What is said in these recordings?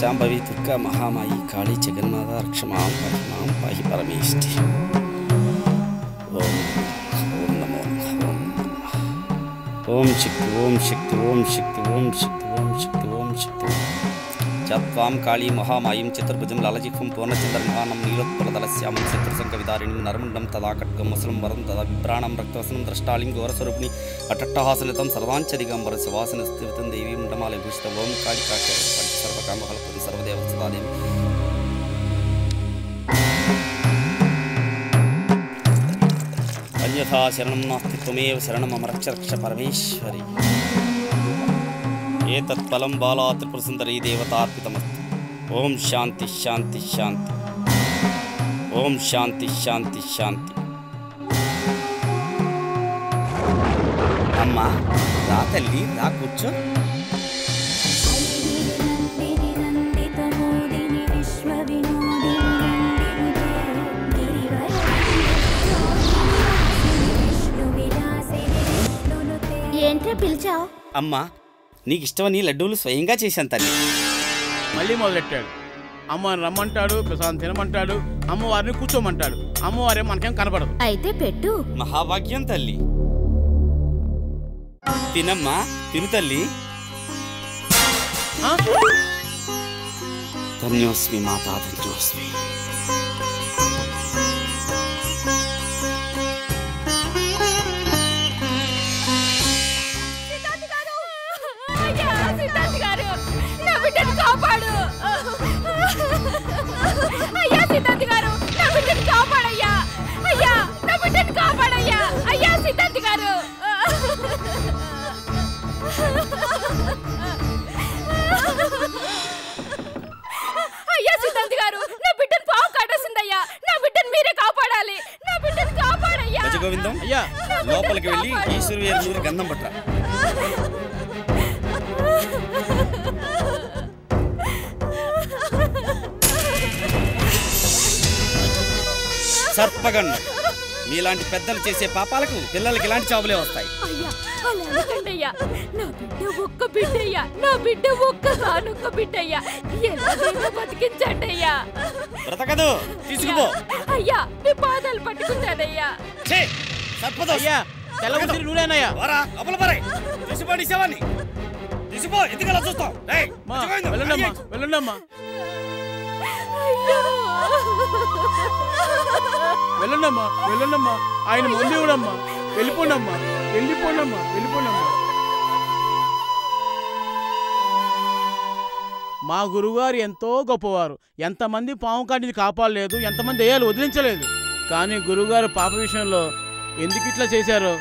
శాంభవి దుర్గా మహామాయి కాళీ జగన్మాత రక్షమాం రక్షమాం పాహి పరమేష్టి ఓం ఓం నమో ఓం నమః. ఓం శక్తి ఓం శక్తి ఓం శక్తి ఓం శక్తి ఓం శక్తి ఓం శక్తి చత్వాం కాళీ మహామాయం చతుర్భుజం లలజిహ్వం పూర్ణచంద్రమహానం నీలోత్పలదలశ్యామం శత్రుసంకవిదారిణిం నరముండం తదా ఖడ్గం ముసలం వరం తదా విభ్రాణం రక్తవసనం ద్రష్టాళిం ఘోరస్వరూపిణి అటట్టహాసనితం సర్వాంచదిగంబర శవాసన స్థితం దేవీ ముండమాలయ భూషిత ఓం కాళి కాక్ష సర్వకామహలపతి సర్వదేవ సదాదేవి అన్యథా శరణం నాస్తి త్వమేవ శరణం మమ రక్ష రక్ష పరమేశ్వరి ఏతత్ఫలం బాలా త్రిపురసుందరీ దేవతార్పితమస్తు ఓం శాంతి శాంతి శాంతి ఓం శాంతి శాంతి శాంతి అమ్మా రా తల్లి రా కూర్చో నందితమోదిని విశ్వవినోదిని ఏంట్రా పిలిచావు అమ్మా నీకు ఇష్టమని లడ్డూలు స్వయంగా చేశాను తల్లి మళ్ళీ మొదలెట్టాడు అమ్మని రమ్మంటాడు ప్రసాదం తినమంటాడు అమ్మవారిని కూర్చోమంటాడు అమ్మవారే మనకేం కనపడదు అయితే పెట్టు మహాభాగ్యం తల్లి తినమ్మా తిను తల్లి ఆ? ధన్యోస్మి మాతా ధన్యోస్మి సిద్ధార్థ్ గారు అయ్యా సిద్ధార్థ్ గారు నా బిడ్డను కాపాడు అయ్యా సిద్ధార్థ్ గారు నా బిడ్డను కాపాడయ్యా అయ్యా నా బిడ్డను కాపాడయ్యా అయ్యా సిద్ధార్థ్ గారు అయ్యా సిద్ధార్థ్ గారు నా బిడ్డను పావు కాటేసిందయ్యా నా బిడ్డను మీరే కాపాడాలి నా బిడ్డను కాపాడయ్యా గజగోవిందం అయ్యా లోపలికి వెళ్ళి ఈశ్వరు నూరు గంధం పట్ట సర్పగండం మీలాంటి పెద్దలు చేసే పాపాలకు పిల్లలకి ఇలాంటి చావులే వస్తాయి అయ్యా అలా అనకండయ్యా నా బిడ్డ ఒక్క బిడ్డయ్యా నా బిడ్డ ఒక్కగానొక్క బిడ్డయ్యా ఎలాగైనా బతికించండి అయ్యా బ్రతకదు తీసుకుపో అయ్యా నీ పాదాలు పట్టుకుంటానయ్యా ఛే, సర్పదోష. అయ్యా తెల్ల ఉసిరి నూనెనయ్యా పోరా, లోపల పోరే. తీసిపోండి శవాన్ని తీసిపో ఎందుకు అలా చూస్తావు రేయ్, మా గజగోవిందం, వెళ్ళండమ్మా అయ్యే. వెళ్ళండమ్మా అయ్యో వెళ్ళండమ్మా వెళ్ళండమ్మా ఆయన ముందు ఇవ్వడమ్మా వెళ్ళిపోండమ్మా వెళ్ళిపోండమ్మా వెళ్ళిపోండమ్మా మా గురువుగారు ఎంతో గొప్పవారు ఎంతమంది పాము కాటిని కాపాడలేదు ఎంతమంది దయ్యాలు వదిలించలేదు కానీ గురువుగారు పాప విషయంలో ఎందుకు ఇట్లా చేశారో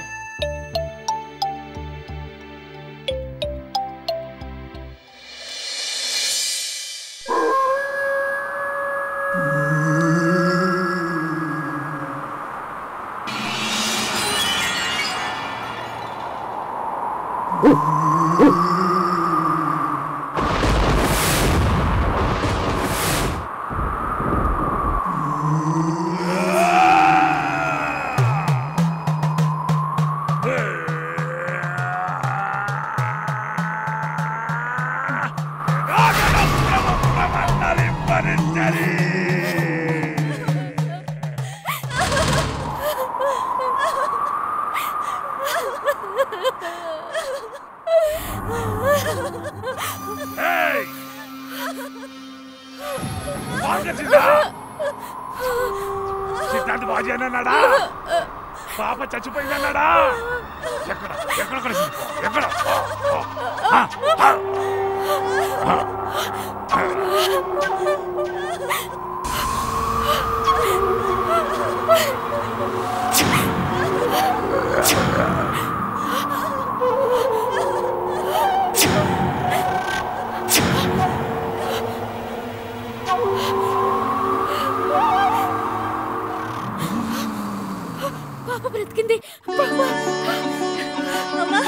సిద్ధాంత్ బాజీ అన్నాడా పాప చచ్చిపోయిందన్నాడా ఎక్కడ ఎక్కడ కలిసింది ఎక్కడ ఆ, ఆ, ఆ, ఆ. పాప బ్రతికింది పాప అమ్మా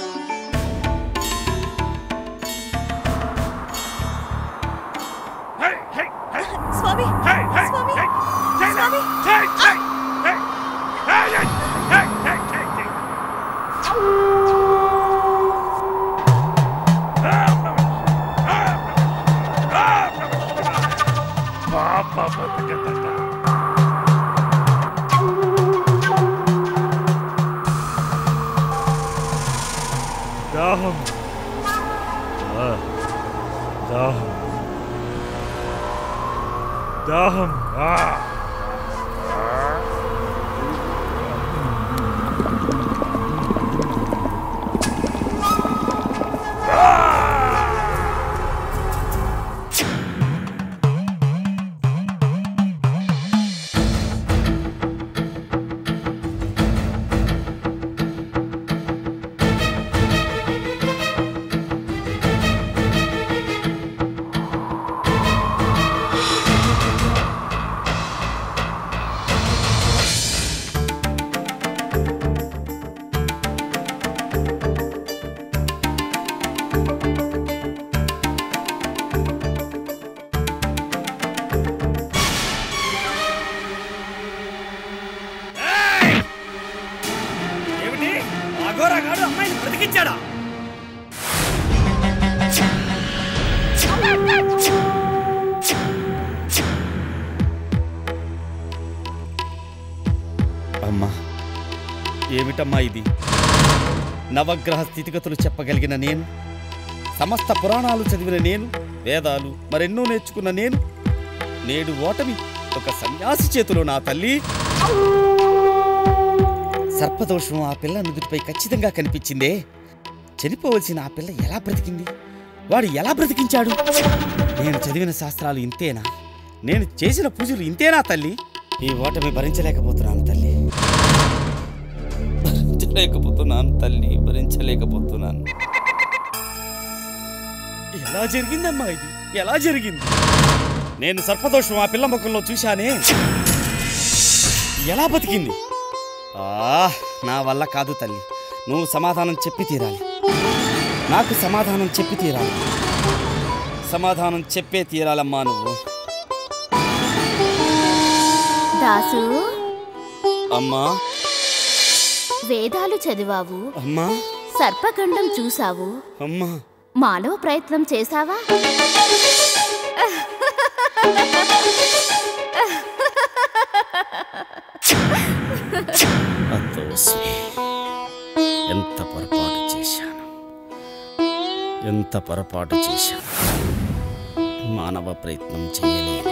హే, హే, హే, స్వామి హే, హే, స్వామి హే, హే, స్వామి హే, హే, హే, హే, హే, హే, హే, హే, హే. ఆ, ఆ, ఆ, దాహం ఆ, దాహం దాహం ఆ. ఏమిటి అఘోరగాడు అమ్మాయిని బ్రతికించాడా అమ్మా ఏమిటమ్మా ఇది నవగ్రహ స్థితిగతులు చెప్పగలిగిన నేను సమస్త పురాణాలు చదివిన నేను వేదాలు మరెన్నో నేర్చుకున్న నేను నేడు ఓటమి ఒక సన్యాసి చేతిలో నా తల్లి సర్పదోషం ఆ పిల్ల నుదుటిపై ఖచ్చితంగా కనిపించిందే చనిపోవలసిన ఆ పిల్ల ఎలా బ్రతికింది వాడు ఎలా బ్రతికించాడు నేను చదివిన శాస్త్రాలు ఇంతేనా నేను చేసిన పూజలు ఇంతేనా తల్లి ఈ ఓటమి భరించలేకపోతున్నాను తల్లి భరించలేకపోతున్నాను తల్లి భరించలేకపోతున్నాను ఎలా జరిగిందమ్మా ఇది ఎలా జరిగింది నేను సర్పదోషం ఆ పిల్ల ముఖంలో చూశానే ఎలా బతికింది ఆ నా వల్ల కాదు తల్లి నువ్వు సమాధానం చెప్పి తీరాలి నాకు సమాధానం చెప్పి తీరాలి సమాధానం చెప్పే తీరాలమ్మా నువ్వు దాసు అమ్మా వేదాలు చదివావు అమ్మా సర్పఖండం చూసావు అమ్మా మానవ ప్రయత్నం చేశావా అత్తోస్మి ఎంత పొరపాటు చేశాను ఎంత పొరపాటు చేశాను మానవ ప్రయత్నం చేయలేదు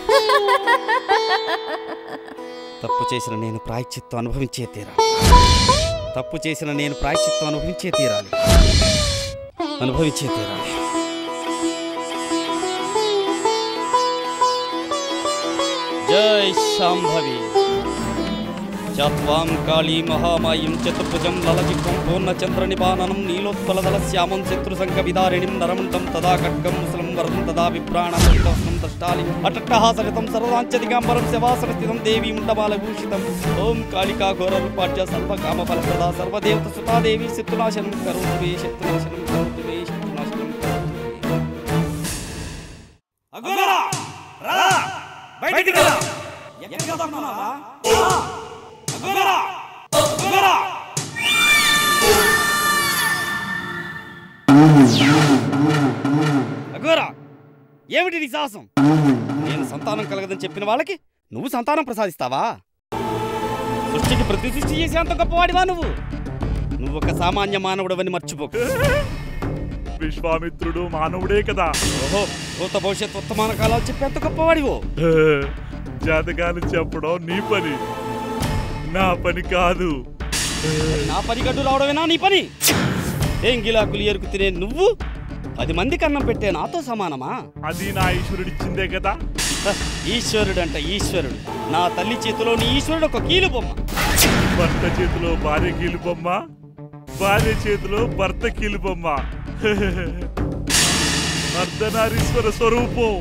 తప్పు చేసిన నేను ప్రాయశ్చిత్తం అనుభవించే తీరాలి తప్పు చేసిన నేను ప్రాయశ్చిత్తం అనుభవించే తీరాలి అనుభవించే తీరాలి జై శాంభవి చాత్వాం కాళీ మహామాయం చతుర్భుజం లలజిహ్వం పూర్ణచంద్ర నిపాననం నీలోత్పలదల శ్యామం శత్రు సంఘ విదారిణిం నరమంతం తదా ఖడ్గం ముసలం వరదం తదా విప్రాణం దష్టాలి అటట్టహాసరితం సర్వాంచదిగాంబరం శవాసన స్థితం దేవీం డమాలభూషితం ఓం కాళికా ఘోర రూపాఢ్య సర్వకామ ఫలప్రదా సర్వదేవత సుతా దేవి శత్రునాశనం కరోతు మే శత్రునాశనం కరోతు మే శత్రునాశనం కరోతు అగోరా రా బయటికి రా ఎక్కడ దాక్కున్నావా అగోరా అగోరా అగోరా ఏమిటి నీ సాహసం నేను సంతానం కలగదని చెప్పిన వాళ్ళకి నువ్వు సంతానం ప్రసాదిస్తావా సృష్టికి ప్రతి సృష్టి చేసేంత గొప్పవాడివా నువ్వు నువ్వు ఒక సామాన్య మానవుడవని మర్చిపోకు విశ్వామిత్రుడు మానవుడే కదా ఓహో భూత భవిష్యత్ వర్తమాన కాలాలు చెప్పేంత గొప్పవాడివో జాతకాలు చెప్పడం నీ పని నా పని కాదు నా పని గడ్డు రావడమేనా నీ పని ఏం గిలాకులు ఎరుకు తినే నువ్వు పది మందికి అన్నం పెట్టే నాతో సమానమా అది నా ఈశ్వరుడిచ్చిందే కదా హ, ఈశ్వరుడు అంట ఈశ్వరుడు నా తల్లి చేతిలో నీ ఈశ్వరుడు ఒక కీలు బొమ్మ భర్త చేతిలో భార్య కీలుబొమ్మ భార్య చేతిలో భర్త కీలుబొమ్మ అర్ధనారీశ్వర స్వరూపం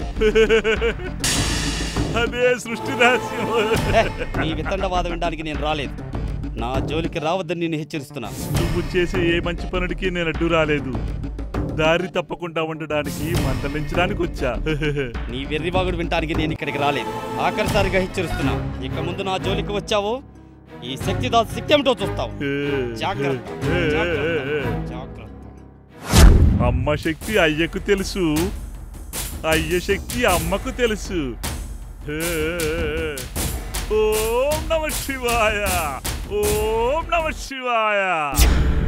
అదే సృష్టి రహస్యం హే, నీ వితండవాదం వినడానికి నేను రాలేదు నా జోలికి రావద్దని నేను హెచ్చరిస్తున్నాను నువ్వు చేసే ఏ మంచి పనుడికి నేను అడ్డు రాలేదు దారి తప్పకుండా ఉండడానికి మందలించడానికి వచ్చా నీ వెర్రిబాగుడు వినడానికి నేను ఇక్కడికి రాలేదు ఆఖరిసారిగా హెచ్చరిస్తున్నా ఇక ముందు నా జోలికి వచ్చావో ఈ శక్తిదాత శక్తి ఏమిటో చూస్తావు జాగ్రత్త జాగ్రత్త, జాగ్రత్త అమ్మ శక్తి అయ్యకు తెలుసు అయ్య శక్తి అమ్మకు తెలుసు ఓం నమ శివాయ ఓం నమ శివాయ